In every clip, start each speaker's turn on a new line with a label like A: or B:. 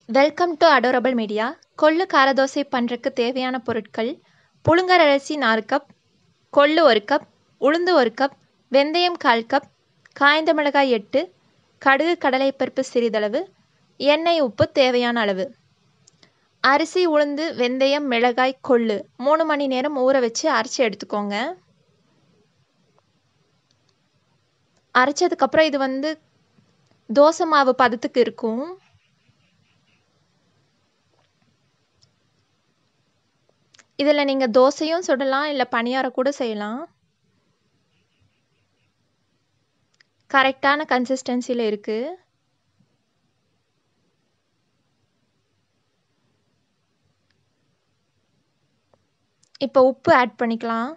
A: welcome to adorable media கொள்ளு கார தோசை பண்ணுறக்கு தேவையான பொருட்கள் புழுங்கல் அரிசி நாலு கப் கொள்ளு ஒரு கப் உளுந்து ஒரு கப் வெந்தயம் கால் கப் காய்ந்த மிளகாய் எட்டு கடுகு கடலைப்பருப்பு சிறிதளவு எண்ணெய் உப்பு தேவையான அளவு அரிசி உளுந்து வெந்தயம் மிளகாய் கொள்ளு மூணு மணி நேரம் ஊற வச்சு அரைச்சி எடுத்துக்கோங்க அரைச்சதுக்கப்புறம் இது வந்து தோசை மாவு பதத்துக்கு இருக்கும் இதில் நீங்கள் தோசையும் சுடலாம் இல்லை பணியாரம் கூட செய்யலாம் கரெக்டான கன்சிஸ்டன்சியில் இருக்குது இப்போ உப்பு ஆட் பண்ணிக்கலாம்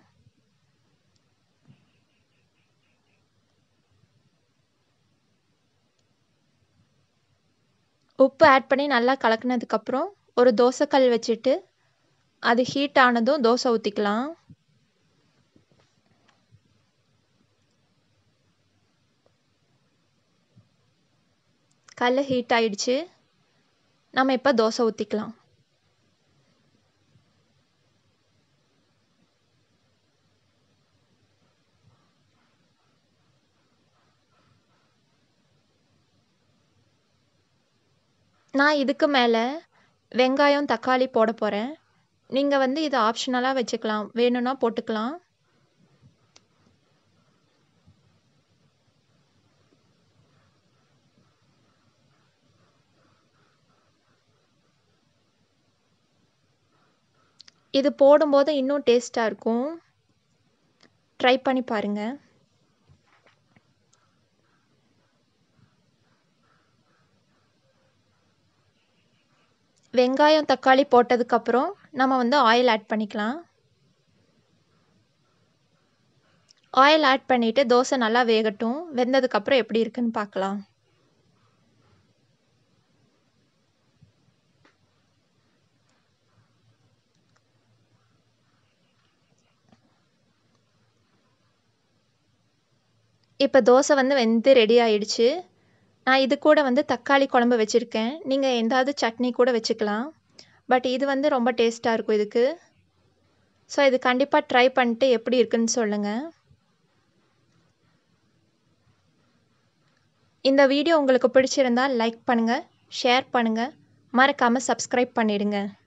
A: உப்பு ஆட் பண்ணி நல்லா கலக்குனதுக்கப்புறம் ஒரு தோசைக்கல் வச்சுட்டு அது ஹீட் ஆனதும் தோசை ஊற்றிக்கலாம் கல் ஹீட் ஆயிடுச்சு நம்ம இப்போ தோசை ஊற்றிக்கலாம் நான் இதுக்கு மேலே வெங்காயம் தக்காளி போட போகிறேன் நீங்கள் வந்து இது ஆப்ஷனலாக வச்சுக்கலாம் வேணும்னா போட்டுக்கலாம் இது போடும்போது இன்னும் டேஸ்ட்டாக இருக்கும் ட்ரை பண்ணி பாருங்கள் வெங்காயம் தக்காளி போட்டதுக்கப்புறம் நம்ம வந்து ஆயில் ஆட் பண்ணிக்கலாம் ஆயில் ஆட் பண்ணிவிட்டு தோசை நல்லா வேகட்டும் வெந்ததுக்கப்புறம் எப்படி இருக்குன்னு பார்க்கலாம் இப்போ தோசை வந்து வெந்து ரெடி ஆயிடுச்சு நான் இது கூட வந்து தக்காளி குழம்பு வச்சுருக்கேன் நீங்கள் எந்தாவது சட்னி கூட வச்சுக்கலாம் பட் இது வந்து ரொம்ப டேஸ்ட்டாக இருக்கும் இதுக்கு ஸோ இது கண்டிப்பாக ட்ரை பண்ணிட்டு எப்படி இருக்குன்னு சொல்லுங்கள் இந்த வீடியோ உங்களுக்கு பிடிச்சிருந்தால் லைக் பண்ணுங்கள் ஷேர் பண்ணுங்கள் மறக்காமல் சப்ஸ்கிரைப் பண்ணிடுங்க